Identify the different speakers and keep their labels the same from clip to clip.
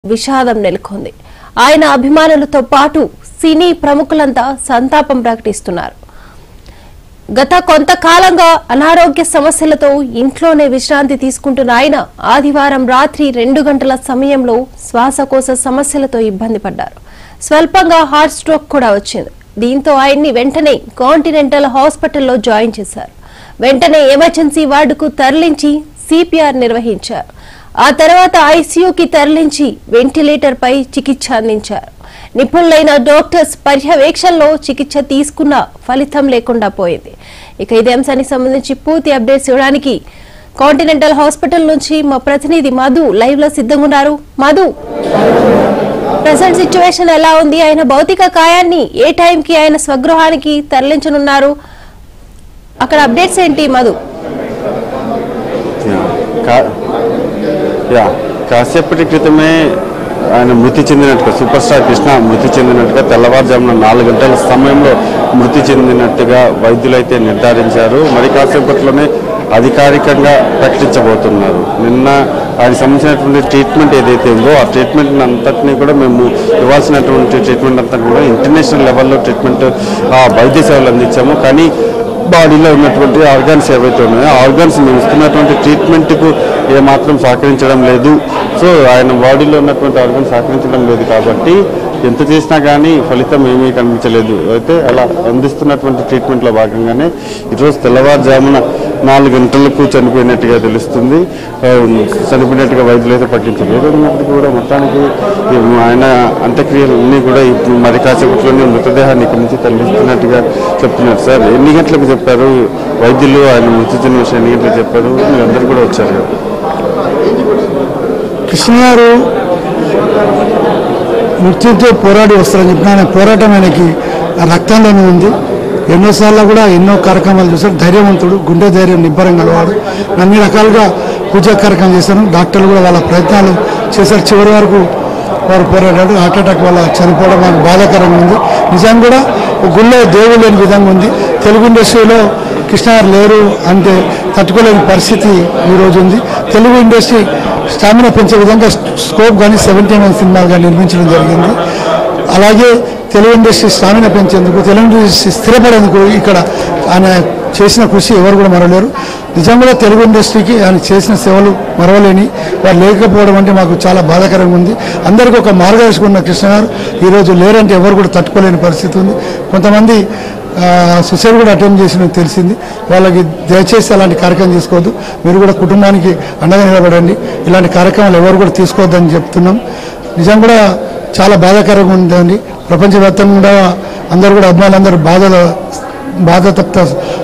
Speaker 1: విషాదం నెలకొంది ఆయన అభిమానులతో పాటు సినీ ప్రముఖులంతా సంతాపం ప్రకటిస్తున్నారు గత కొంతకాలంగా అనారోగ్య సమస్యలతో ఇంట్లోనే విశ్రాంతి తీసుకుంటున్న ఆయన ఆదివారం రాత్రి రెండు గంటల సమయంలో శ్వాసకోశ సమస్యలతో ఇబ్బంది పడ్డారు స్వల్పంగా హార్ట్ స్ట్రోక్ కూడా వచ్చింది దీంతో ఆయన్ని వెంటనే కాంటినెంటల్ హాస్పిటల్లో జాయిన్ చేశారు వెంటనే ఎమర్జెన్సీ వార్డుకు తరలించి సిపిఆర్ నిర్వహించారు ఆ తర్వాత ఐసీయూకి తరలించి వెంటిలేటర్ పై చికిత్స అందించారు నిపుణులైన డాక్టర్స్ పర్యవేక్షణలో చికిత్స తీసుకున్న ఫలితం లేకుండా పోయింది ఇక ఇదే అంశానికి సంబంధించి పూర్తి అప్డేట్స్ ఇవ్వడానికి కాంటినెంటల్ హాస్పిటల్ నుంచి మా ప్రతినిధి మధు లైవ్ లో సిద్ధంగా ఉన్నారు మధు ప్రజెంట్ సిచ్యువేషన్ ఎలా ఉంది ఆయన భౌతిక కాయాన్ని ఏ టైంకి ఆయన స్వగృహానికి తరలించనున్నారు అక్కడ అప్డేట్స్ ఏంటి మధు
Speaker 2: యా, కా- యా కాసేపటి క్రితమే ఆయన మృతి చెందినట్టుగా సూపర్ స్టార్ కృష్ణ మృతి చెందినట్టుగా తెల్లవారుజామున నాలుగు గంటల సమయంలో మృతి చెందినట్టుగా వైద్యులైతే నిర్ధారించారు మరి కాసేపట్లోనే అధికారికంగా ప్రకటించబోతున్నారు నిన్న ఆయన సంబంధించినటువంటి ట్రీట్మెంట్ ఏదైతే ఉందో ఆ ట్రీట్మెంట్ అంతటినీ కూడా మేము ఇవ్వాల్సినటువంటి ట్రీట్మెంట్ అంతా కూడా ఇంటర్నేషనల్ లెవెల్లో ట్రీట్మెంట్ ఆ, వైద్య సేవలు అందించాము కానీ బాడీలో ఉన్నటువంటి ఆర్గాన్స్ ఏవైతే ఉన్నాయో ఆ ఆర్గాన్స్ మేము ఇస్తున్నటువంటి ట్రీట్మెంట్కు ఏమాత్రం సహకరించడం లేదు సో ఆయన బాడీలో ఉన్నటువంటి ఆర్గాన్స్ సహకరించడం లేదు కాబట్టి ఎంత చేసినా కానీ ఫలితం ఏమీ కనిపించలేదు అయితే అలా అందిస్తున్నటువంటి ట్రీట్మెంట్లో భాగంగానే ఈరోజు తెల్లవారుజామున నాలుగు గంటలకు చనిపోయినట్టుగా తెలుస్తుంది ఆ, చనిపోయినట్టుగా వైద్యులు అయితే ప్రకటించారు ఏదైనప్పటికీ కూడా మొత్తానికి ఈ ఆయన అంత్యక్రియలన్నీ కూడా ఇప్పుడు మరి కాసేపట్లోనే మృతదేహాన్ని ఇక్కడి నుంచి తరలిస్తున్నట్టుగా చెప్తున్నారు సార్ ఎన్ని గంటలకు చెప్పారు వైద్యులు ఆయన మృతి చెందిన విషయం ఎన్ని గంటలకు చెప్పారు మీరందరూ కూడా వచ్చారు కదా
Speaker 3: కృష్ణ గారు మృత్యుతో పోరాడి వస్తారని చెప్పిన ఆయన పోరాటం ఆయనకి ఆ రక్తంలోనే ఉంది ఎన్నోసార్లు కూడా ఎన్నో కార్యక్రమాలు చేశారు ధైర్యవంతుడు గుండె ధైర్యం నిబ్బరం గలవాడు అన్ని రకాలుగా పూజా కార్యక్రమం చేశారు డాక్టర్లు కూడా వాళ్ళ ప్రయత్నాలు చేశారు చివరి వరకు వారు పోరాడాడు హార్ట్ అటాక్ వల్ల చనిపోవడం మాకు బాధాకరంగా ఉంది నిజం కూడా ఒక గుళ్ళో దేవుడు లేని విధంగా ఉంది తెలుగు ఇండస్ట్రీలో కృష్ణ గారు లేరు అంటే తట్టుకోలేని పరిస్థితి ఈరోజు ఉంది తెలుగు ఇండస్ట్రీ స్టామినా పెంచే విధంగా స్కోప్ కానీ సెవెంటీ నైన్ సినిమాలు కానీ నిర్మించడం జరిగింది అలాగే తెలుగు ఇండస్ట్రీ స్టామినా పెంచేందుకు తెలుగు ఇండస్ట్రీ స్థిరపడేందుకు ఇక్కడ ఆయన చేసిన కృషి ఎవరు కూడా మరవలేరు నిజంగా తెలుగు ఇండస్ట్రీకి ఆయన చేసిన సేవలు మరవలేని వారు లేకపోవడం అంటే మాకు చాలా బాధాకరంగా ఉంది అందరికీ ఒక మార్గదర్శకం ఉన్న కృష్ణ గారు ఈరోజు లేరంటే ఎవరు కూడా తట్టుకోలేని పరిస్థితి ఉంది కొంతమంది సుసైడ్ కూడా అటెంప్ట్ చేసిన తెలిసింది వాళ్ళకి దయచేసి అలాంటి కార్యక్రమం తీసుకోవద్దు మీరు కూడా కుటుంబానికి అండగా నిలబడండి ఇలాంటి కార్యక్రమాలు ఎవరు కూడా తీసుకోవద్దని చెప్తున్నాం నిజం కూడా చాలా బాధాకరంగా ఉందండి ప్రపంచవ్యాప్తంగా కూడా అందరూ కూడా అభిమానులందరూ బాధ బాధతప్త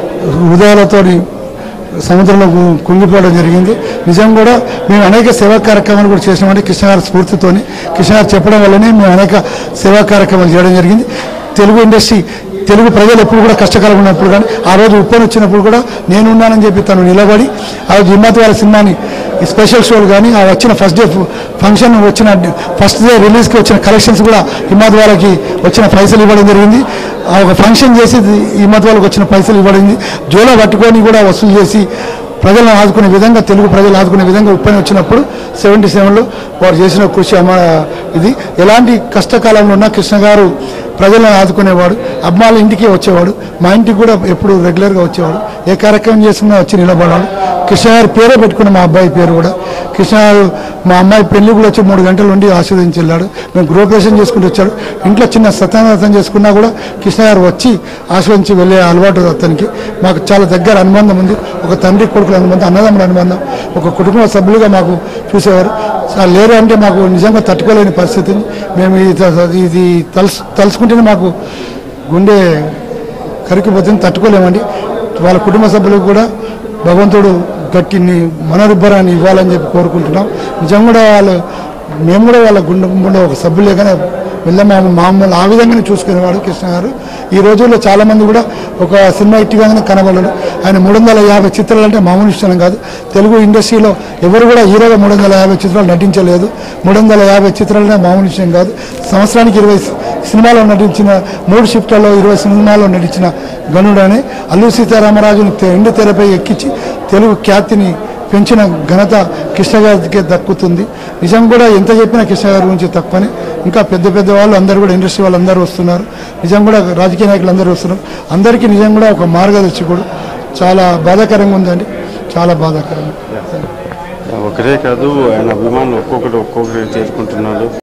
Speaker 3: హృదయాలతో సముద్రంలో కు- కుంగిపోవడం జరిగింది నిజం కూడా మేము అనేక సేవా కార్యక్రమాలు కూడా చేసినామంటే కృష్ణ గారి స్ఫూర్తితోని కృష్ణ గారు చెప్పడం వల్లనే మేము అనేక సేవా కార్యక్రమాలు చేయడం జరిగింది తెలుగు ఇండస్ట్రీ తెలుగు ప్రజలు ఎప్పుడు కూడా కష్టకాలం ఉన్నప్పుడు కానీ ఆ రోజు ఉప్పని వచ్చినప్పుడు కూడా నేను ఉన్నానని చెప్పి తను నిలబడి ఆ రోజు హిమ్మత్ వాళ్ళ సినిమాని ఈ స్పెషల్ షోలు కానీ ఆ వచ్చిన ఫస్ట్ డే ఫంక్షన్ వచ్చిన ఫస్ట్ డే రిలీజ్కి వచ్చిన కలెక్షన్స్ కూడా హిమ్మత్ వాళ్ళకి వచ్చిన పైసలు ఇవ్వడం జరిగింది ఆ ఒక ఫంక్షన్ చేసి హిమ్మత్ వాళ్ళకి వచ్చిన పైసలు ఇవ్వడం జోలో పట్టుకొని కూడా వసూలు చేసి ప్రజలను ఆదుకునే విధంగా తెలుగు ప్రజలు ఆదుకునే విధంగా ఉప్పని వచ్చినప్పుడు సెవెంటీ సెవెన్లో వారు చేసిన కృషి అమ ఇది ఎలాంటి కష్టకాలంలో ఉన్న కృష్ణ గారు ప్రజలను ఆదుకునేవాడు అమ్మాళ్ళ ఇంటికి వచ్చేవాడు మా ఇంటికి కూడా ఎప్పుడు రెగ్యులర్గా వచ్చేవాడు ఏ కార్యక్రమం చేసినా వచ్చి నిలబడాడు కృష్ణ గారి పేరే పెట్టుకున్న మా అబ్బాయి పేరు కూడా కృష్ణ గారు మా అమ్మాయి పెళ్లి కూడా వచ్చి మూడు గంటలు ఉండి ఆశీర్వదించి వెళ్ళాడు మేము గృహప్రవేశం చేసుకుంటూ వచ్చాడు ఇంట్లో చిన్న సత్యానాథం చేసుకున్నా కూడా కృష్ణ గారు వచ్చి ఆశీర్వదించి వెళ్ళే అలవాటు అతనికి మాకు చాలా దగ్గర అనుబంధం ఉంది ఒక తండ్రి కొడుకుల అనుబంధం అన్నదమ్ముల అనుబంధం ఒక కుటుంబ సభ్యులుగా మాకు చూసేవారు సార్ లేరు అంటే మాకు నిజంగా తట్టుకోలేని పరిస్థితి మేము ఇది ఇది తలుసు తలుసుకుంటేనే మాకు గుండె కరికిపోతుంది తట్టుకోలేమండి వాళ్ళ కుటుంబ సభ్యులకు కూడా భగవంతుడు గట్టి మనోరుబ్బరాన్ని ఇవ్వాలని చెప్పి కోరుకుంటున్నాం నిజం కూడా వాళ్ళు మేము కూడా వాళ్ళ కుటుంబంలో ఒక సభ్యులేగానే వెళ్ళాము మామూలు ఆ విధంగానే చూసుకునేవాడు కృష్ణ గారు ఈ రోజుల్లో చాలామంది కూడా ఒక సినిమా ఇట్టుగానే కనబడడు ఆయన మూడు వందల యాభై చిత్రాలు అంటే మామూలు విషయం కాదు తెలుగు ఇండస్ట్రీలో ఎవరు కూడా హీరోగా మూడు వందల యాభై చిత్రాలు నటించలేదు మూడు వందల యాభై చిత్రాలనే మామూలు విషయం కాదు సంవత్సరానికి ఇరవై సినిమాలో నటించిన మూడు షిఫ్ట్లలో ఇరవై సినిమాల్లో నటించిన గనుడని అల్లు సీతారామరాజుని తె- ఎండు తెరపై ఎక్కించి తెలుగు ఖ్యాతిని పెంచిన ఘనత కృష్ణ గారికి దక్కుతుంది నిజం కూడా ఎంత చెప్పినా కృష్ణ గారి గురించి తక్కువని ఇంకా పెద్ద పెద్ద వాళ్ళు అందరూ కూడా ఇండస్ట్రీ వాళ్ళు అందరూ వస్తున్నారు నిజం కూడా రాజకీయ నాయకులు అందరూ వస్తున్నారు అందరికీ నిజం కూడా ఒక మార్గదర్శకుడు చాలా బాధాకరంగా ఉందండి చాలా బాధాకరంగా
Speaker 2: ఒకరే కాదు ఆయన అభిమానులు ఒక్కొక్కటి ఒక్కొక్కటి చేరుకుంటున్నాడు